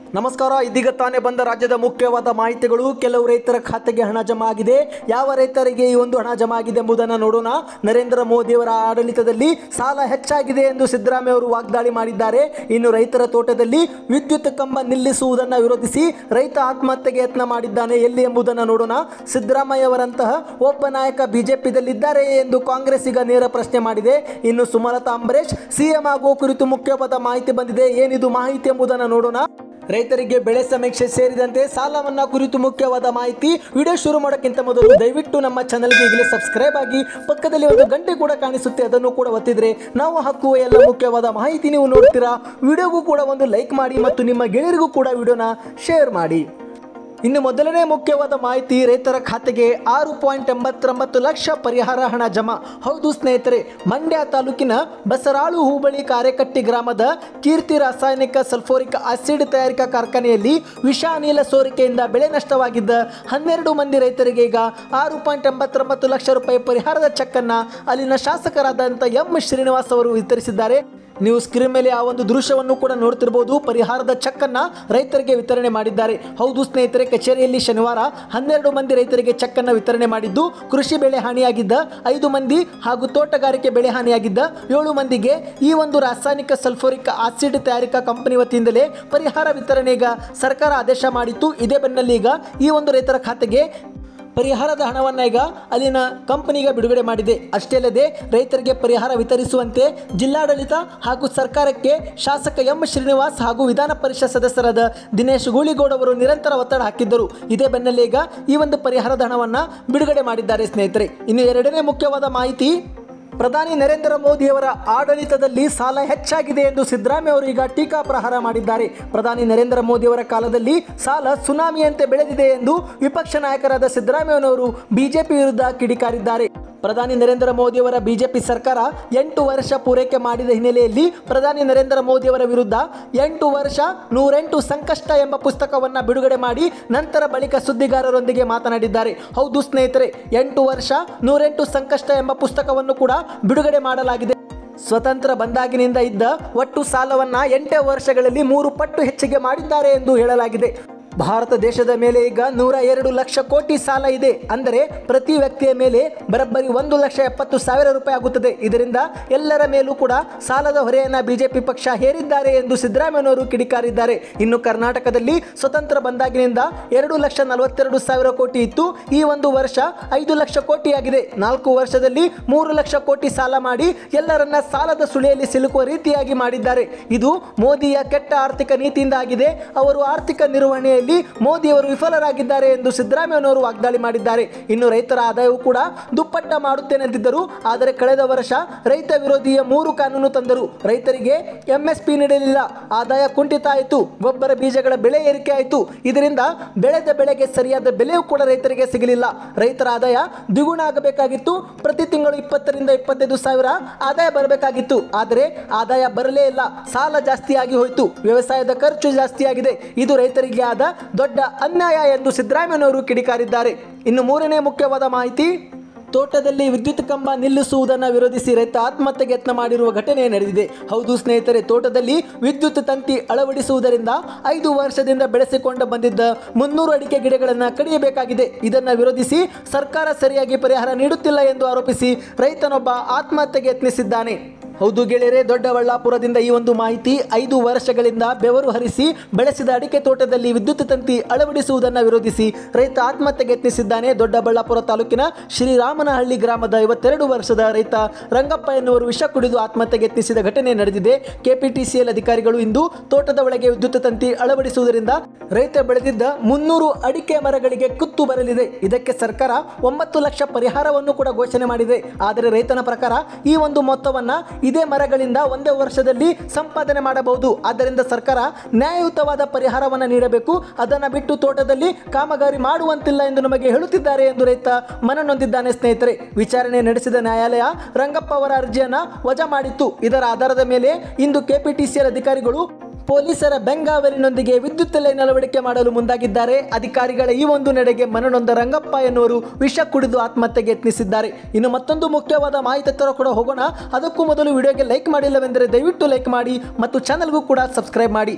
ನಮಸ್ಕಾರ ಇದೀಗ ತಾನೇ ಬಂದ ರಾಜ್ಯದ ಮುಖ್ಯವಾದ ಮಾಹಿತಿಗಳು ಕೆಲವು ರೈತರ ಖಾತೆಗೆ ಹಣ ಜಮಾ ಆಗಿದೆ ಯಾವ ರೈತರಿಗೆ ಈ ಒಂದು ಹಣ ಜಮಾ ಆಗಿದೆ ಎಂಬುದನ್ನು ನೋಡೋಣ ನರೇಂದ್ರ ಮೋದಿಯವರ ಆಡಳಿತದಲ್ಲಿ ಸಾಲ ಹೆಚ್ಚಾಗಿದೆ ಎಂದು ಸಿದ್ದರಾಮಯ್ಯ ಅವರು ವಾಗ್ದಾಳಿ ಮಾಡಿದ್ದಾರೆ ಇನ್ನು ರೈತರ ತೋಟದಲ್ಲಿ ವಿದ್ಯುತ್ ಕಂಬ ನಿಲ್ಲಿಸುವುದನ್ನು ವಿರೋಧಿಸಿ ರೈತ ಆತ್ಮಹತ್ಯೆಗೆ ಯತ್ನ ಮಾಡಿದ್ದಾನೆ ಎಲ್ಲಿ ಎಂಬುದನ್ನು ನೋಡೋಣ ಸಿದ್ದರಾಮಯ್ಯ ಅವರಂತಹ ಒಬ್ಬ ನಾಯಕ ಬಿಜೆಪಿಯಲ್ಲಿದ್ದಾರೆ ಎಂದು ಕಾಂಗ್ರೆಸ್ ಈಗ ನೇರ ಪ್ರಶ್ನೆ ಮಾಡಿದೆ ಇನ್ನು ಸುಮಲತಾ ಅಂಬರೀಶ್ ಸಿಎಂ ಆಗುವ ಕುರಿತು ಮುಖ್ಯವಾದ ಮಾಹಿತಿ ಬಂದಿದೆ ಏನಿದು ಮಾಹಿತಿ ಎಂಬುದನ್ನು ನೋಡೋಣ ರೈತರಿಗೆ ಬೆಳೆ ಸಮೀಕ್ಷೆ ಸೇರಿದಂತೆ ಸಾಲ ಮನ್ನಾ ಕುರಿತು ಮುಖ್ಯವಾದ ಮಾಹಿತಿ ವಿಡಿಯೋ ಶುರು ಮಾಡೋಕ್ಕಿಂತ ಮೊದಲು ದಯವಿಟ್ಟು ನಮ್ಮ ಚಾನಲ್ಗೆ ಈಗಲೇ ಸಬ್ಸ್ಕ್ರೈಬ್ ಆಗಿ ಪಕ್ಕದಲ್ಲಿ ಒಂದು ಗಂಟೆ ಕೂಡ ಕಾಣಿಸುತ್ತೆ ಅದನ್ನು ಕೂಡ ಒತ್ತಿದ್ರೆ ನಾವು ಹಾಕುವ ಎಲ್ಲ ಮುಖ್ಯವಾದ ಮಾಹಿತಿ ನೀವು ನೋಡ್ತೀರಾ ವಿಡಿಯೋಗೂ ಕೂಡ ಒಂದು ಲೈಕ್ ಮಾಡಿ ಮತ್ತು ನಿಮ್ಮ ಗೆಳೆಯರಿಗೂ ಕೂಡ ವಿಡಿಯೋನ ಶೇರ್ ಮಾಡಿ ಇನ್ನು ಮೊದಲನೇ ಮುಖ್ಯವಾದ ಮಾಹಿತಿ ರೈತರ ಖಾತೆಗೆ ಆರು ಪಾಯಿಂಟ್ ಎಂಬತ್ತೊಂಬತ್ತು ಲಕ್ಷ ಪರಿಹಾರ ಹಣ ಜಮಾ ಹೌದು ಸ್ನೇಹಿತರೆ ಮಂಡ್ಯ ತಾಲೂಕಿನ ಬಸರಾಳು ಹೋಬಳಿ ಕಾರೆಕಟ್ಟಿ ಗ್ರಾಮದ ಕೀರ್ತಿ ರಾಸಾಯನಿಕ ಸಲ್ಫೋರಿಕ್ ಆಸಿಡ್ ತಯಾರಿಕಾ ಕಾರ್ಖಾನೆಯಲ್ಲಿ ವಿಷ ಅನಿಲ ಸೋರಿಕೆಯಿಂದ ಬೆಳೆ ನಷ್ಟವಾಗಿದ್ದ ಹನ್ನೆರಡು ಮಂದಿ ರೈತರಿಗೆ ಈಗ ಆರು ಪಾಯಿಂಟ್ ಎಂಬತ್ತೊಂಬತ್ತು ಲಕ್ಷ ರೂಪಾಯಿ ಪರಿಹಾರದ ಚೆಕ್ ಅನ್ನ ಅಲ್ಲಿನ ಶಾಸಕರಾದಂಥ ಎಂ ಶ್ರೀನಿವಾಸ್ ಅವರು ವಿತರಿಸಿದ್ದಾರೆ ನೀವು ಸ್ಕ್ರೀನ್ ಮೇಲೆ ಆ ಒಂದು ದೃಶ್ಯವನ್ನು ಕೂಡ ನೋಡ್ತಿರ್ಬೋದು ಪರಿಹಾರದ ಚೆಕ್ ಅನ್ನ ರೈತರಿಗೆ ವಿತರಣೆ ಮಾಡಿದ್ದಾರೆ ಹೌದು ಸ್ನೇಹಿತರೆ ಕಚೇರಿಯಲ್ಲಿ ಶನಿವಾರ ಹನ್ನೆರಡು ಮಂದಿ ರೈತರಿಗೆ ಚೆಕ್ ಅನ್ನ ವಿತರಣೆ ಮಾಡಿದ್ದು ಕೃಷಿ ಬೆಳೆ ಹಾನಿಯಾಗಿದ್ದ ಐದು ಮಂದಿ ಹಾಗೂ ತೋಟಗಾರಿಕೆ ಬೆಳೆ ಹಾನಿಯಾಗಿದ್ದ ಏಳು ಮಂದಿಗೆ ಈ ಒಂದು ರಾಸಾಯನಿಕ ಸಲ್ಫೋರಿಕ್ ಆಸಿಡ್ ತಯಾರಿಕಾ ಕಂಪನಿ ವತಿಯಿಂದಲೇ ಪರಿಹಾರ ವಿತರಣೆ ಈಗ ಸರ್ಕಾರ ಆದೇಶ ಮಾಡಿತ್ತು ಇದೇ ಬೆನ್ನಲ್ಲಿ ಈಗ ಈ ಒಂದು ರೈತರ ಖಾತೆಗೆ ಪರಿಹಾರದ ಹಣವನ್ನು ಈಗ ಅಲ್ಲಿನ ಕಂಪನಿಗೆ ಬಿಡುಗಡೆ ಮಾಡಿದೆ ಅಷ್ಟೇ ಅಲ್ಲದೆ ರೈತರಿಗೆ ಪರಿಹಾರ ವಿತರಿಸುವಂತೆ ಜಿಲ್ಲಾಡಳಿತ ಹಾಗೂ ಸರ್ಕಾರಕ್ಕೆ ಶಾಸಕ ಎಂ ಶ್ರೀನಿವಾಸ್ ಹಾಗೂ ವಿಧಾನ ಪರಿಷತ್ ಸದಸ್ಯರಾದ ದಿನೇಶ್ ಗೂಳಿಗೌಡ್ ಅವರು ನಿರಂತರ ಒತ್ತಡ ಹಾಕಿದ್ದರು ಇದೇ ಬೆನ್ನಲ್ಲೇ ಈಗ ಈ ಒಂದು ಪರಿಹಾರದ ಹಣವನ್ನು ಬಿಡುಗಡೆ ಮಾಡಿದ್ದಾರೆ ಸ್ನೇಹಿತರೆ ಇನ್ನು ಎರಡನೇ ಮುಖ್ಯವಾದ ಮಾಹಿತಿ ಪ್ರಧಾನಿ ನರೇಂದ್ರ ಮೋದಿಯವರ ಆಡಳಿತದಲ್ಲಿ ಸಾಲ ಹೆಚ್ಚಾಗಿದೆ ಎಂದು ಸಿದ್ದರಾಮಯ್ಯ ಅವರು ಈಗ ಟೀಕಾ ಪ್ರಹಾರ ಮಾಡಿದ್ದಾರೆ ಪ್ರಧಾನಿ ನರೇಂದ್ರ ಮೋದಿಯವರ ಕಾಲದಲ್ಲಿ ಸಾಲ ಸುನಾಮಿಯಂತೆ ಬೆಳೆದಿದೆ ಎಂದು ವಿಪಕ್ಷ ನಾಯಕರಾದ ಸಿದ್ದರಾಮಯ್ಯನವರು ಬಿಜೆಪಿ ವಿರುದ್ಧ ಕಿಡಿಕಾರಿದ್ದಾರೆ ಪ್ರಧಾನಿ ನರೇಂದ್ರ ಮೋದಿಯವರ ಬಿಜೆಪಿ ಸರ್ಕಾರ ಎಂಟು ವರ್ಷ ಪೂರೈಕೆ ಮಾಡಿದ ಹಿನ್ನೆಲೆಯಲ್ಲಿ ಪ್ರಧಾನಿ ನರೇಂದ್ರ ಮೋದಿಯವರ ವಿರುದ್ಧ ಎಂಟು ವರ್ಷ ನೂರೆಂಟು ಸಂಕಷ್ಟ ಎಂಬ ಪುಸ್ತಕವನ್ನು ಬಿಡುಗಡೆ ಮಾಡಿ ನಂತರ ಬಳಿಕ ಸುದ್ದಿಗಾರರೊಂದಿಗೆ ಮಾತನಾಡಿದ್ದಾರೆ ಹೌದು ಸ್ನೇಹಿತರೆ ಎಂಟು ವರ್ಷ ನೂರೆಂಟು ಸಂಕಷ್ಟ ಎಂಬ ಪುಸ್ತಕವನ್ನು ಕೂಡ ಬಿಡುಗಡೆ ಮಾಡಲಾಗಿದೆ ಸ್ವತಂತ್ರ ಬಂದಾಗಿನಿಂದ ಇದ್ದ ಒಟ್ಟು ಸಾಲವನ್ನ ಎಂಟೇ ವರ್ಷಗಳಲ್ಲಿ ಮೂರು ಪಟ್ಟು ಹೆಚ್ಚಿಗೆ ಮಾಡಿದ್ದಾರೆ ಎಂದು ಹೇಳಲಾಗಿದೆ ಭಾರತ ದೇಶದ ಮೇಲೆ ಈಗ ನೂರ ಎರಡು ಲಕ್ಷ ಕೋಟಿ ಸಾಲ ಇದೆ ಅಂದರೆ ಪ್ರತಿ ವ್ಯಕ್ತಿಯ ಮೇಲೆ ಬರೋಬ್ಬರಿ ಒಂದು ಲಕ್ಷ ಎಪ್ಪತ್ತು ಸಾವಿರ ರೂಪಾಯಿ ಆಗುತ್ತದೆ ಇದರಿಂದ ಎಲ್ಲರ ಮೇಲೂ ಕೂಡ ಸಾಲದ ಹೊರೆಯನ್ನು ಬಿಜೆಪಿ ಪಕ್ಷ ಹೇರಿದ್ದಾರೆ ಎಂದು ಸಿದ್ದರಾಮಯ್ಯನವರು ಕಿಡಿಕಾರಿದ್ದಾರೆ ಇನ್ನು ಕರ್ನಾಟಕದಲ್ಲಿ ಸ್ವತಂತ್ರ ಬಂದಾಗಿನಿಂದ ಎರಡು ಲಕ್ಷ ನಲವತ್ತೆರಡು ಸಾವಿರ ಕೋಟಿ ಇತ್ತು ಈ ಒಂದು ವರ್ಷ ಐದು ಲಕ್ಷ ಕೋಟಿಯಾಗಿದೆ ನಾಲ್ಕು ವರ್ಷದಲ್ಲಿ ಮೂರು ಲಕ್ಷ ಕೋಟಿ ಸಾಲ ಮಾಡಿ ಎಲ್ಲರನ್ನ ಸಾಲದ ಸುಳಿಯಲ್ಲಿ ಸಿಲುಕುವ ರೀತಿಯಾಗಿ ಮಾಡಿದ್ದಾರೆ ಇದು ಮೋದಿಯ ಕೆಟ್ಟ ಆರ್ಥಿಕ ನೀತಿಯಿಂದ ಆಗಿದೆ ಅವರು ಆರ್ಥಿಕ ನಿರ್ವಹಣೆಯಲ್ಲಿ ಮೋದಿಯವರು ವಿಫಲರಾಗಿದ್ದಾರೆ ಎಂದು ಸಿದ್ದರಾಮಯ್ಯನವರು ವಾಗ್ದಾಳಿ ಮಾಡಿದ್ದಾರೆ ಇನ್ನು ರೈತರ ಆದಾಯವು ಕೂಡ ದುಪ್ಪಟ್ಟ ಮಾಡುತ್ತೇನೆಂದಿದ್ದರು ಆದರೆ ಕಳೆದ ವರ್ಷ ರೈತ ವಿರೋಧಿಯ ಮೂರು ಕಾನೂನು ತಂದರು ರೈತರಿಗೆ ಎಂಎಸ್ಪಿ ನೀಡಲಿಲ್ಲ ಆದಾಯ ಕುಂಠಿತ ಆಯಿತು ಗೊಬ್ಬರ ಬೀಜಗಳ ಬೆಲೆ ಏರಿಕೆ ಆಯಿತು ಇದರಿಂದ ಬೆಳೆದ ಬೆಳೆಗೆ ಸರಿಯಾದ ಬೆಲೆಯೂ ಕೂಡ ರೈತರಿಗೆ ಸಿಗಲಿಲ್ಲ ರೈತರ ಆದಾಯ ದ್ವಿಗುಣ ಆಗಬೇಕಾಗಿತ್ತು ಪ್ರತಿ ತಿಂಗಳು ಇಪ್ಪತ್ತರಿಂದ ಇಪ್ಪತ್ತೈದು ಸಾವಿರ ಆದಾಯ ಬರಬೇಕಾಗಿತ್ತು ಆದರೆ ಆದಾಯ ಬರಲೇ ಇಲ್ಲ ಸಾಲ ಜಾಸ್ತಿಯಾಗಿ ಹೋಯಿತು ವ್ಯವಸಾಯದ ಖರ್ಚು ಜಾಸ್ತಿಯಾಗಿದೆ ಇದು ರೈತರಿಗೆ ಆದ ದೊಡ್ಡ ಅನ್ಯಾಯ ಎಂದು ಸಿದ್ದರಾಮಯ್ಯನವರು ಕಿಡಿಕಾರಿದ್ದಾರೆ ಇನ್ನು ಮೂರನೇ ಮುಖ್ಯವಾದ ಮಾಹಿತಿ ತೋಟದಲ್ಲಿ ವಿದ್ಯುತ್ ಕಂಬ ನಿಲ್ಲಿಸುವುದನ್ನು ವಿರೋಧಿಸಿ ರೈತ ಆತ್ಮಹತ್ಯೆಗೆ ಯತ್ನ ಮಾಡಿರುವ ಘಟನೆ ನಡೆದಿದೆ ಹೌದು ಸ್ನೇಹಿತರೆ ತೋಟದಲ್ಲಿ ವಿದ್ಯುತ್ ತಂತಿ ಅಳವಡಿಸುವುದರಿಂದ ಐದು ವರ್ಷದಿಂದ ಬೆಳೆಸಿಕೊಂಡು ಬಂದಿದ್ದ ಮುನ್ನೂರು ಅಡಿಕೆ ಗಿಡಗಳನ್ನು ಕಡಿಯಬೇಕಾಗಿದೆ ಇದನ್ನು ವಿರೋಧಿಸಿ ಸರ್ಕಾರ ಸರಿಯಾಗಿ ಪರಿಹಾರ ನೀಡುತ್ತಿಲ್ಲ ಎಂದು ಆರೋಪಿಸಿ ರೈತನೊಬ್ಬ ಆತ್ಮಹತ್ಯೆಗೆ ಯತ್ನಿಸಿದ್ದಾನೆ ಹೌದು ಗೆಳೆಯರೆ ದೊಡ್ಡಬಳ್ಳಾಪುರದಿಂದ ಈ ಒಂದು ಮಾಹಿತಿ ಐದು ವರ್ಷಗಳಿಂದ ಬೆವರು ಹರಿಸಿ ಬೆಳೆಸಿದ ಅಡಿಕೆ ತೋಟದಲ್ಲಿ ವಿದ್ಯುತ್ ತಂತಿ ಅಳವಡಿಸುವುದನ್ನು ವಿರೋಧಿಸಿ ರೈತ ಆತ್ಮಹತ್ಯೆಗೆ ಯತ್ನಿಸಿದ್ದಾನೆ ದೊಡ್ಡಬಳ್ಳಾಪುರ ತಾಲೂಕಿನ ಶ್ರೀರಾಮನಹಳ್ಳಿ ಗ್ರಾಮದ ಐವತ್ತೆರಡು ವರ್ಷದ ರೈತ ರಂಗಪ್ಪ ಎನ್ನುವರು ವಿಷ ಕುಡಿದು ಆತ್ಮಹತ್ಯೆಗೆ ಯತ್ನಿಸಿದ ಘಟನೆ ನಡೆದಿದೆ ಕೆಪಿಟಿಸಿಎಲ್ ಅಧಿಕಾರಿಗಳು ಇಂದು ತೋಟದ ಒಳಗೆ ವಿದ್ಯುತ್ ತಂತಿ ಅಳವಡಿಸುವುದರಿಂದ ರೈತ ಬೆಳೆದಿದ್ದ ಮುನ್ನೂರು ಅಡಿಕೆ ಮರಗಳಿಗೆ ಕುತ್ತು ಬರಲಿದೆ ಇದಕ್ಕೆ ಸರ್ಕಾರ ಒಂಬತ್ತು ಲಕ್ಷ ಪರಿಹಾರವನ್ನು ಕೂಡ ಘೋಷಣೆ ಮಾಡಿದೆ ಆದರೆ ರೈತನ ಪ್ರಕಾರ ಈ ಒಂದು ಮೊತ್ತವನ್ನ ಇದೇ ಮರಗಳಿಂದ ಒಂದೇ ವರ್ಷದಲ್ಲಿ ಸಂಪಾದನೆ ಮಾಡಬಹುದು ಆದ್ದರಿಂದ ಸರ್ಕಾರ ನ್ಯಾಯಯುತವಾದ ಪರಿಹಾರವನ್ನು ನೀಡಬೇಕು ಅದನ್ನು ಬಿಟ್ಟು ತೋಟದಲ್ಲಿ ಕಾಮಗಾರಿ ಮಾಡುವಂತಿಲ್ಲ ಎಂದು ನಮಗೆ ಹೇಳುತ್ತಿದ್ದಾರೆ ಎಂದು ರೈತ ಮನನೊಂದಿದ್ದಾನೆ ಸ್ನೇಹಿತರೆ ವಿಚಾರಣೆ ನಡೆಸಿದ ನ್ಯಾಯಾಲಯ ರಂಗಪ್ಪ ಅವರ ಅರ್ಜಿಯನ್ನು ವಜಾ ಮಾಡಿತ್ತು ಇದರ ಆಧಾರದ ಮೇಲೆ ಇಂದು ಕೆಪಿಟಿಸಿಎಲ್ ಅಧಿಕಾರಿಗಳು ಪೊಲೀಸರ ಬೆಂಗಾವಲಿನೊಂದಿಗೆ ವಿದ್ಯುತ್ ಲೈನ್ ಅಳವಡಿಕೆ ಮಾಡಲು ಮುಂದಾಗಿದ್ದಾರೆ ಅಧಿಕಾರಿಗಳ ಈ ಒಂದು ನಡೆಗೆ ಮನನೊಂದ ರಂಗಪ್ಪ ಎನ್ನುವರು ವಿಷ ಕುಡಿದು ಆತ್ಮಹತ್ಯೆಗೆ ಯತ್ನಿಸಿದ್ದಾರೆ ಇನ್ನು ಮತ್ತೊಂದು ಮುಖ್ಯವಾದ ಮಾಹಿತಿ ತರ ಕೂಡ ಹೋಗೋಣ ಅದಕ್ಕೂ ಮೊದಲು ವಿಡಿಯೋಗೆ ಲೈಕ್ ಮಾಡಿಲ್ಲವೆಂದರೆ ದಯವಿಟ್ಟು ಲೈಕ್ ಮಾಡಿ ಮತ್ತು ಚಾನಲ್ಗೂ ಕೂಡ ಸಬ್ಸ್ಕ್ರೈಬ್ ಮಾಡಿ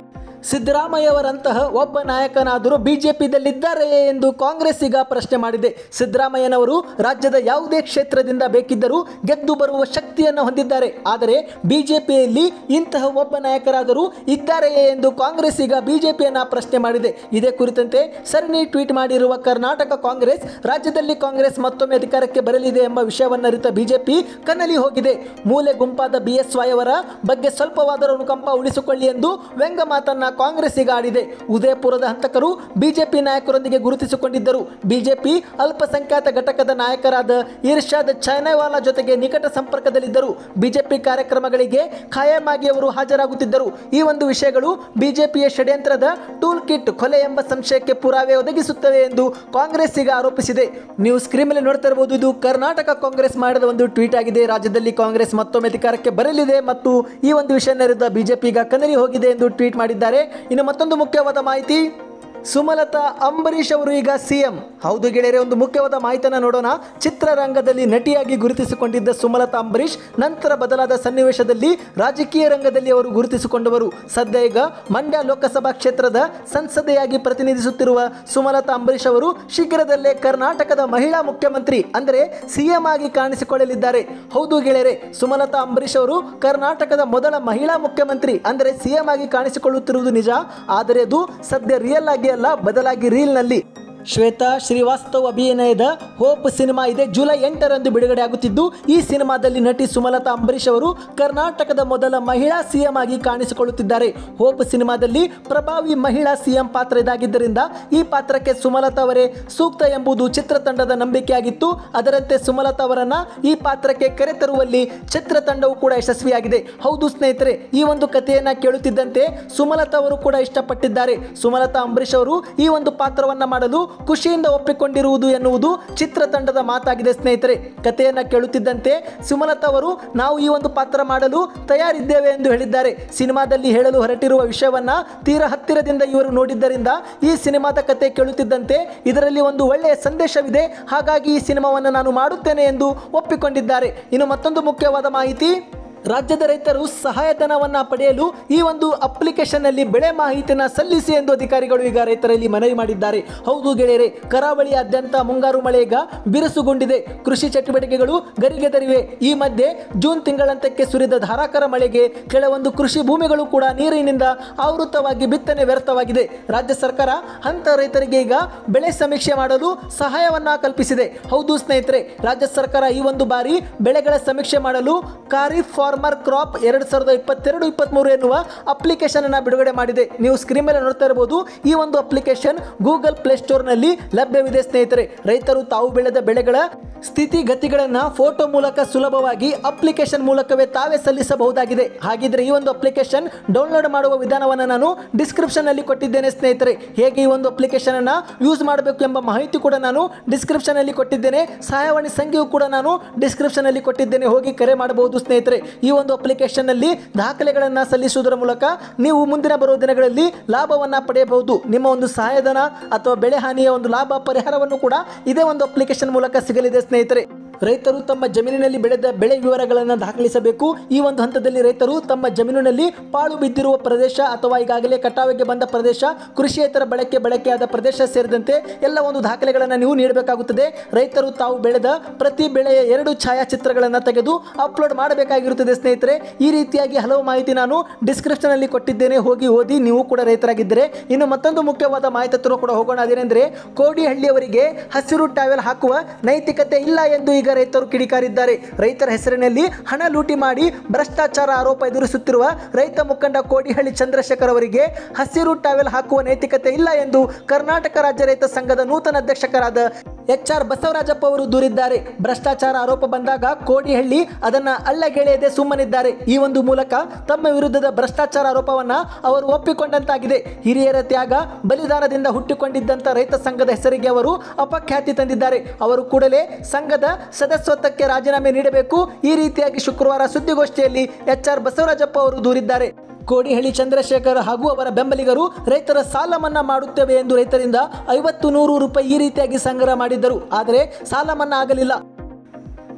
ಸಿದ್ದರಾಮಯ್ಯವರಂತಹ ಒಬ್ಬ ನಾಯಕನಾದರೂ ಬಿಜೆಪಿಯಲ್ಲಿದ್ದಾರೆ ಎಂದು ಕಾಂಗ್ರೆಸ್ ಈಗ ಪ್ರಶ್ನೆ ಮಾಡಿದೆ ಸಿದ್ದರಾಮಯ್ಯನವರು ರಾಜ್ಯದ ಯಾವುದೇ ಕ್ಷೇತ್ರದಿಂದ ಬೇಕಿದ್ದರೂ ಗೆದ್ದು ಬರುವ ಶಕ್ತಿಯನ್ನು ಹೊಂದಿದ್ದಾರೆ ಆದರೆ ಬಿಜೆಪಿಯಲ್ಲಿ ಇಂತಹ ಒಬ್ಬ ನಾಯಕರಾದರೂ ಇದ್ದಾರೆಯೇ ಎಂದು ಕಾಂಗ್ರೆಸ್ ಈಗ ಬಿಜೆಪಿಯನ್ನ ಪ್ರಶ್ನೆ ಮಾಡಿದೆ ಇದೇ ಕುರಿತಂತೆ ಸರಣಿ ಟ್ವೀಟ್ ಮಾಡಿರುವ ಕರ್ನಾಟಕ ಕಾಂಗ್ರೆಸ್ ರಾಜ್ಯದಲ್ಲಿ ಕಾಂಗ್ರೆಸ್ ಮತ್ತೊಮ್ಮೆ ಅಧಿಕಾರಕ್ಕೆ ಬರಲಿದೆ ಎಂಬ ವಿಷಯವನ್ನರಿತ ಬಿಜೆಪಿ ಕನ್ನಲಿ ಹೋಗಿದೆ ಮೂಲೆ ಗುಂಪಾದ ಬಿಎಸ್ವೈ ಅವರ ಬಗ್ಗೆ ಸ್ವಲ್ಪವಾದರೂ ಅನುಕಂಪ ಉಳಿಸಿಕೊಳ್ಳಿ ಎಂದು ವ್ಯಂಗ ಮಾತನ್ನ ಕಾಂಗ್ರೆಸ್ ಈಗ ಆಡಿದೆ ಉದಯಪುರದ ಹಂತಕರು ಬಿಜೆಪಿ ನಾಯಕರೊಂದಿಗೆ ಗುರುತಿಸಿಕೊಂಡಿದ್ದರು ಬಿಜೆಪಿ ಅಲ್ಪಸಂಖ್ಯಾತ ಘಟಕದ ನಾಯಕರಾದ ಇರ್ಷಾದ್ ಚೈನಾವಾಲಾ ಜೊತೆಗೆ ನಿಕಟ ಸಂಪರ್ಕದಲ್ಲಿದ್ದರು ಬಿಜೆಪಿ ಕಾರ್ಯಕ್ರಮಗಳಿಗೆ ಖಾಯಂ ಆಗಿ ಅವರು ಹಾಜರಾಗುತ್ತಿದ್ದರು ಈ ಒಂದು ವಿಷಯಗಳು ಬಿಜೆಪಿಯ ಷಡ್ಯಂತ್ರದ ಟೂಲ್ ಕಿಟ್ ಕೊಲೆ ಎಂಬ ಸಂಶಯಕ್ಕೆ ಪುರಾವೆ ಒದಗಿಸುತ್ತವೆ ಎಂದು ಕಾಂಗ್ರೆಸ್ ಈಗ ಆರೋಪಿಸಿದೆ ನೀವು ಸ್ಕ್ರೀನ್ ಮೇಲೆ ನೋಡ್ತಾ ಇರಬಹುದು ಇದು ಕರ್ನಾಟಕ ಕಾಂಗ್ರೆಸ್ ಮಾಡಿದ ಒಂದು ಟ್ವೀಟ್ ಆಗಿದೆ ರಾಜ್ಯದಲ್ಲಿ ಕಾಂಗ್ರೆಸ್ ಮತ್ತೊಮ್ಮೆ ಅಧಿಕಾರಕ್ಕೆ ಬರಲಿದೆ ಮತ್ತು ಈ ಒಂದು ವಿಷಯ ನೆರೆದ ಬಿಜೆಪಿ ಈಗ ಕನ್ನರಿ ಹೋಗಿದೆ ಎಂದು ಟ್ವೀಟ್ ಮಾಡಿದ್ದಾರೆ ಇನ್ನು ಮತ್ತೊಂದು ಮುಖ್ಯವಾದ ಮಾಹಿತಿ ಸುಮಲತಾ ಅಂಬರೀಷ್ ಅವರು ಈಗ ಸಿಎಂ ಹೌದು ಗೆಳೆಯರೆ ಒಂದು ಮುಖ್ಯವಾದ ಮಾಹಿತಿಯನ್ನು ನೋಡೋಣ ಚಿತ್ರರಂಗದಲ್ಲಿ ನಟಿಯಾಗಿ ಗುರುತಿಸಿಕೊಂಡಿದ್ದ ಸುಮಲತಾ ಅಂಬರೀಷ್ ನಂತರ ಬದಲಾದ ಸನ್ನಿವೇಶದಲ್ಲಿ ರಾಜಕೀಯ ರಂಗದಲ್ಲಿ ಅವರು ಗುರುತಿಸಿಕೊಂಡವರು ಸದ್ಯ ಈಗ ಮಂಡ್ಯ ಲೋಕಸಭಾ ಕ್ಷೇತ್ರದ ಸಂಸದೆಯಾಗಿ ಪ್ರತಿನಿಧಿಸುತ್ತಿರುವ ಸುಮಲತಾ ಅಂಬರೀಷ್ ಅವರು ಶೀಘ್ರದಲ್ಲೇ ಕರ್ನಾಟಕದ ಮಹಿಳಾ ಮುಖ್ಯಮಂತ್ರಿ ಅಂದರೆ ಸಿಎಂ ಆಗಿ ಕಾಣಿಸಿಕೊಳ್ಳಲಿದ್ದಾರೆ ಹೌದು ಗೆಳೆಯರೆ ಸುಮಲತಾ ಅಂಬರೀಷ್ ಅವರು ಕರ್ನಾಟಕದ ಮೊದಲ ಮಹಿಳಾ ಮುಖ್ಯಮಂತ್ರಿ ಅಂದರೆ ಸಿಎಂ ಆಗಿ ಕಾಣಿಸಿಕೊಳ್ಳುತ್ತಿರುವುದು ನಿಜ ಆದರೆ ಅದು ಸದ್ಯ ರಿಯಲ್ ಆಗಿ ಅಲ್ಲ ಬದಲಾಗಿ ರೀಲ್ನಲ್ಲಿ ಶ್ವೇತಾ ಶ್ರೀವಾಸ್ತವ್ ಅಭಿನಯದ ಹೋಪ್ ಸಿನಿಮಾ ಇದೆ ಜುಲೈ ಎಂಟರಂದು ಬಿಡುಗಡೆ ಆಗುತ್ತಿದ್ದು ಈ ಸಿನಿಮಾದಲ್ಲಿ ನಟಿ ಸುಮಲತಾ ಅಂಬರೀಷ್ ಅವರು ಕರ್ನಾಟಕದ ಮೊದಲ ಮಹಿಳಾ ಸಿಎಂ ಆಗಿ ಕಾಣಿಸಿಕೊಳ್ಳುತ್ತಿದ್ದಾರೆ ಹೋಪ್ ಸಿನಿಮಾದಲ್ಲಿ ಪ್ರಭಾವಿ ಮಹಿಳಾ ಸಿಎಂ ಪಾತ್ರ ಇದಾಗಿದ್ದರಿಂದ ಈ ಪಾತ್ರಕ್ಕೆ ಸುಮಲತಾ ಅವರೇ ಸೂಕ್ತ ಎಂಬುದು ಚಿತ್ರತಂಡದ ನಂಬಿಕೆಯಾಗಿತ್ತು ಅದರಂತೆ ಸುಮಲತಾ ಅವರನ್ನ ಈ ಪಾತ್ರಕ್ಕೆ ಕರೆತರುವಲ್ಲಿ ಚಿತ್ರತಂಡವು ಕೂಡ ಯಶಸ್ವಿಯಾಗಿದೆ ಹೌದು ಸ್ನೇಹಿತರೆ ಈ ಒಂದು ಕಥೆಯನ್ನ ಕೇಳುತ್ತಿದ್ದಂತೆ ಸುಮಲತಾ ಅವರು ಕೂಡ ಇಷ್ಟಪಟ್ಟಿದ್ದಾರೆ ಸುಮಲತಾ ಅಂಬರೀಷ್ ಅವರು ಈ ಒಂದು ಪಾತ್ರವನ್ನ ಮಾಡಲು ಖುಷಿಯಿಂದ ಒಪ್ಪಿಕೊಂಡಿರುವುದು ಎನ್ನುವುದು ಚಿತ್ರತಂಡದ ಮಾತಾಗಿದೆ ಸ್ನೇಹಿತರೆ ಕಥೆಯನ್ನ ಕೇಳುತ್ತಿದ್ದಂತೆ ಸುಮಲತಾ ಅವರು ನಾವು ಈ ಒಂದು ಪಾತ್ರ ಮಾಡಲು ತಯಾರಿದ್ದೇವೆ ಎಂದು ಹೇಳಿದ್ದಾರೆ ಸಿನಿಮಾದಲ್ಲಿ ಹೇಳಲು ಹೊರಟಿರುವ ವಿಷಯವನ್ನ ತೀರಾ ಹತ್ತಿರದಿಂದ ಇವರು ನೋಡಿದ್ದರಿಂದ ಈ ಸಿನಿಮಾದ ಕತೆ ಕೇಳುತ್ತಿದ್ದಂತೆ ಇದರಲ್ಲಿ ಒಂದು ಒಳ್ಳೆಯ ಸಂದೇಶವಿದೆ ಹಾಗಾಗಿ ಈ ಸಿನಿಮಾವನ್ನು ನಾನು ಮಾಡುತ್ತೇನೆ ಎಂದು ಒಪ್ಪಿಕೊಂಡಿದ್ದಾರೆ ಇನ್ನು ಮತ್ತೊಂದು ಮುಖ್ಯವಾದ ಮಾಹಿತಿ ರಾಜ್ಯದ ರೈತರು ಸಹಾಯಧನವನ್ನು ಪಡೆಯಲು ಈ ಒಂದು ಅಪ್ಲಿಕೇಶನ್ನಲ್ಲಿ ಬೆಳೆ ಮಾಹಿತಿಯನ್ನು ಸಲ್ಲಿಸಿ ಎಂದು ಅಧಿಕಾರಿಗಳು ಈಗ ರೈತರಲ್ಲಿ ಮನವಿ ಮಾಡಿದ್ದಾರೆ ಹೌದು ಗೆಳೆಯರೆ ಕರಾವಳಿಯಾದ್ಯಂತ ಮುಂಗಾರು ಮಳೆ ಈಗ ಬಿರುಸುಗೊಂಡಿದೆ ಕೃಷಿ ಚಟುವಟಿಕೆಗಳು ಗರಿಗೆದರಿವೆ ಈ ಮಧ್ಯೆ ಜೂನ್ ತಿಂಗಳಂತಕ್ಕೆ ಸುರಿದ ಧಾರಾಕಾರ ಮಳೆಗೆ ಕೆಲವೊಂದು ಕೃಷಿ ಭೂಮಿಗಳು ಕೂಡ ನೀರಿನಿಂದ ಆವೃತವಾಗಿ ಬಿತ್ತನೆ ವ್ಯರ್ಥವಾಗಿದೆ ರಾಜ್ಯ ಸರ್ಕಾರ ಅಂತ ರೈತರಿಗೆ ಈಗ ಬೆಳೆ ಸಮೀಕ್ಷೆ ಮಾಡಲು ಸಹಾಯವನ್ನ ಕಲ್ಪಿಸಿದೆ ಹೌದು ಸ್ನೇಹಿತರೆ ರಾಜ್ಯ ಸರ್ಕಾರ ಈ ಒಂದು ಬಾರಿ ಬೆಳೆಗಳ ಸಮೀಕ್ಷೆ ಮಾಡಲು ಖಾರಿಫ್ ಫಾರ್ಮರ್ ಕ್ರಾಪ್ ಎರಡು ಸಾವಿರದ ಇಪ್ಪತ್ತೆರಡು ಇಪ್ಪತ್ತ್ಮೂರು ಎನ್ನುವ ಅಪ್ಲಿಕೇಶನ್ ಅನ್ನು ಬಿಡುಗಡೆ ಮಾಡಿದೆ ನೀವು ಸ್ಕ್ರೀನ್ ಮೇಲೆ ನೋಡ್ತಾ ಇರಬಹುದು ಈ ಒಂದು ಅಪ್ಲಿಕೇಶನ್ ಗೂಗಲ್ ಪ್ಲೇಸ್ಟೋರ್ನಲ್ಲಿ ಲಭ್ಯವಿದೆ ಸ್ನೇಹಿತರೆ ರೈತರು ತಾವು ಬೆಳೆದ ಬೆಳೆಗಳ ಸ್ಥಿತಿಗತಿಗಳನ್ನು ಫೋಟೋ ಮೂಲಕ ಸುಲಭವಾಗಿ ಅಪ್ಲಿಕೇಶನ್ ಮೂಲಕವೇ ತಾವೇ ಸಲ್ಲಿಸಬಹುದಾಗಿದೆ ಹಾಗಿದ್ರೆ ಈ ಒಂದು ಅಪ್ಲಿಕೇಶನ್ ಡೌನ್ಲೋಡ್ ಮಾಡುವ ವಿಧಾನವನ್ನು ನಾನು ಡಿಸ್ಕ್ರಿಪ್ಷನ್ ಅಲ್ಲಿ ಕೊಟ್ಟಿದ್ದೇನೆ ಸ್ನೇಹಿತರೆ ಹೇಗೆ ಈ ಒಂದು ಅಪ್ಲಿಕೇಶನ್ ಅನ್ನ ಯೂಸ್ ಮಾಡಬೇಕು ಎಂಬ ಮಾಹಿತಿ ಕೂಡ ನಾನು ಡಿಸ್ಕ್ರಿಪ್ಷನ್ ಅಲ್ಲಿ ಕೊಟ್ಟಿದ್ದೇನೆ ಸಹಾಯವಾಣಿ ಸಂಖ್ಯೆಯು ಕೂಡ ನಾನು ಡಿಸ್ಕ್ರಿಪ್ಷನ್ ಅಲ್ಲಿ ಕೊಟ್ಟಿದ್ದೇನೆ ಹೋಗಿ ಕರೆ ಮಾಡಬಹುದು ಸ್ನೇಹಿತರೆ ಈ ಒಂದು ಅಪ್ಲಿಕೇಶನ್ ನಲ್ಲಿ ದಾಖಲೆಗಳನ್ನು ಸಲ್ಲಿಸುವುದರ ಮೂಲಕ ನೀವು ಮುಂದಿನ ಬರುವ ದಿನಗಳಲ್ಲಿ ಲಾಭವನ್ನ ಪಡೆಯಬಹುದು ನಿಮ್ಮ ಒಂದು ಸಹಾಯಧನ ಅಥವಾ ಬೆಳೆ ಹಾನಿಯ ಒಂದು ಲಾಭ ಪರಿಹಾರವನ್ನು ಕೂಡ ಇದೇ ಒಂದು ಅಪ್ಲಿಕೇಶನ್ ಮೂಲಕ ಸಿಗಲಿದೆ ಸ್ನೇಹಿತರೆ ರೈತರು ತಮ್ಮ ಜಮೀನಿನಲ್ಲಿ ಬೆಳೆದ ಬೆಳೆ ವಿವರಗಳನ್ನು ದಾಖಲಿಸಬೇಕು ಈ ಒಂದು ಹಂತದಲ್ಲಿ ರೈತರು ತಮ್ಮ ಜಮೀನಿನಲ್ಲಿ ಪಾಳು ಬಿದ್ದಿರುವ ಪ್ರದೇಶ ಅಥವಾ ಈಗಾಗಲೇ ಕಟಾವಿಗೆ ಬಂದ ಪ್ರದೇಶ ಕೃಷಿಯೇತರ ಬಳಕೆ ಬಳಕೆಯಾದ ಪ್ರದೇಶ ಸೇರಿದಂತೆ ಎಲ್ಲ ಒಂದು ದಾಖಲೆಗಳನ್ನು ನೀವು ನೀಡಬೇಕಾಗುತ್ತದೆ ರೈತರು ತಾವು ಬೆಳೆದ ಪ್ರತಿ ಬೆಳೆಯ ಎರಡು ಛಾಯಾಚಿತ್ರಗಳನ್ನು ತೆಗೆದು ಅಪ್ಲೋಡ್ ಮಾಡಬೇಕಾಗಿರುತ್ತದೆ ಸ್ನೇಹಿತರೆ ಈ ರೀತಿಯಾಗಿ ಹಲವು ಮಾಹಿತಿ ನಾನು ಡಿಸ್ಕ್ರಿಪ್ಷನ್ ಅಲ್ಲಿ ಕೊಟ್ಟಿದ್ದೇನೆ ಹೋಗಿ ಓದಿ ನೀವು ಕೂಡ ರೈತರಾಗಿದ್ದರೆ ಇನ್ನು ಮತ್ತೊಂದು ಮುಖ್ಯವಾದ ಮಾಹಿತಿ ಹತ್ರ ಕೂಡ ಹೋಗೋಣ ಅದೇನೆಂದರೆ ಕೋಡಿಹಳ್ಳಿಯವರಿಗೆ ಹಸಿರು ಟ್ಯಾವೆಲ್ ಹಾಕುವ ನೈತಿಕತೆ ಇಲ್ಲ ಎಂದು ಈಗ ರೈತರು ಕಿಡಿಕಾರಿದ್ದಾರೆ ರೈತರ ಹೆಸರಿನಲ್ಲಿ ಹಣ ಲೂಟಿ ಮಾಡಿ ಭ್ರಷ್ಟಾಚಾರ ಆರೋಪ ಎದುರಿಸುತ್ತಿರುವ ರೈತ ಮುಖಂಡ ಕೋಡಿಹಳ್ಳಿ ಚಂದ್ರಶೇಖರ್ ಅವರಿಗೆ ಹಸಿರು ಟ್ಯಾವೆಲ್ ಹಾಕುವ ನೈತಿಕತೆ ಇಲ್ಲ ಎಂದು ಕರ್ನಾಟಕ ರಾಜ್ಯ ರೈತ ಸಂಘದ ನೂತನ ಅಧ್ಯಕ್ಷಕರಾದ ಎಚ್ ಆರ್ ಬಸವರಾಜಪ್ಪ ಅವರು ದೂರಿದ್ದಾರೆ ಭ್ರಷ್ಟಾಚಾರ ಆರೋಪ ಬಂದಾಗ ಕೋಡಿಹಳ್ಳಿ ಅದನ್ನ ಅಲ್ಲಗೆಳೆಯದೆ ಸುಮ್ಮನಿದ್ದಾರೆ ಈ ಒಂದು ಮೂಲಕ ತಮ್ಮ ವಿರುದ್ಧದ ಭ್ರಷ್ಟಾಚಾರ ಆರೋಪವನ್ನ ಅವರು ಒಪ್ಪಿಕೊಂಡಂತಾಗಿದೆ ಹಿರಿಯರ ತ್ಯಾಗ ಬಲಿದಾನದಿಂದ ಹುಟ್ಟಿಕೊಂಡಿದ್ದಂಥ ರೈತ ಸಂಘದ ಹೆಸರಿಗೆ ಅವರು ಅಪಖ್ಯಾತಿ ತಂದಿದ್ದಾರೆ ಅವರು ಕೂಡಲೇ ಸಂಘದ ಸದಸ್ಯತ್ವಕ್ಕೆ ರಾಜೀನಾಮೆ ನೀಡಬೇಕು ಈ ರೀತಿಯಾಗಿ ಶುಕ್ರವಾರ ಸುದ್ದಿಗೋಷ್ಠಿಯಲ್ಲಿ ಎಚ್ ಆರ್ ಬಸವರಾಜಪ್ಪ ಅವರು ದೂರಿದ್ದಾರೆ ಕೋಡಿಹಳ್ಳಿ ಚಂದ್ರಶೇಖರ್ ಹಾಗೂ ಅವರ ಬೆಂಬಲಿಗರು ರೈತರ ಸಾಲ ಮನ್ನಾ ಮಾಡುತ್ತೇವೆ ಎಂದು ರೈತರಿಂದ ಐವತ್ತು ನೂರು ರೂಪಾಯಿ ಈ ರೀತಿಯಾಗಿ ಸಂಗ್ರಹ ಮಾಡಿದ್ದರು ಆದರೆ ಸಾಲ ಮನ್ನಾ ಆಗಲಿಲ್ಲ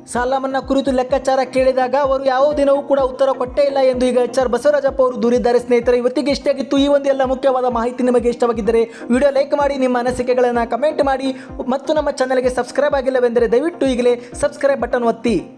ಸಾಲ ಮನ್ನಾ ಕುರಿತು ಲೆಕ್ಕಾಚಾರ ಕೇಳಿದಾಗ ಅವರು ಯಾವ ದಿನವೂ ಕೂಡ ಉತ್ತರ ಕೊಟ್ಟೇ ಇಲ್ಲ ಎಂದು ಈಗ ಎಚ್ ಆರ್ ಬಸವರಾಜಪ್ಪ ಅವರು ದೂರಿದ್ದಾರೆ ಸ್ನೇಹಿತರೆ ಇವತ್ತಿಗೆ ಇಷ್ಟೇ ಆಗಿತ್ತು ಈ ಒಂದು ಎಲ್ಲ ಮುಖ್ಯವಾದ ಮಾಹಿತಿ ನಿಮಗೆ ಇಷ್ಟವಾಗಿದ್ದರೆ ವಿಡಿಯೋ ಲೈಕ್ ಮಾಡಿ ನಿಮ್ಮ ಅನಿಸಿಕೆಗಳನ್ನು ಕಮೆಂಟ್ ಮಾಡಿ ಮತ್ತು ನಮ್ಮ ಚಾನಲ್ಗೆ ಸಬ್ಸ್ಕ್ರೈಬ್ ಆಗಿಲ್ಲವೆಂದರೆ ದಯವಿಟ್ಟು ಈಗಲೇ ಸಬ್ಸ್ಕ್ರೈಬ್ ಬಟನ್ ಒತ್ತಿ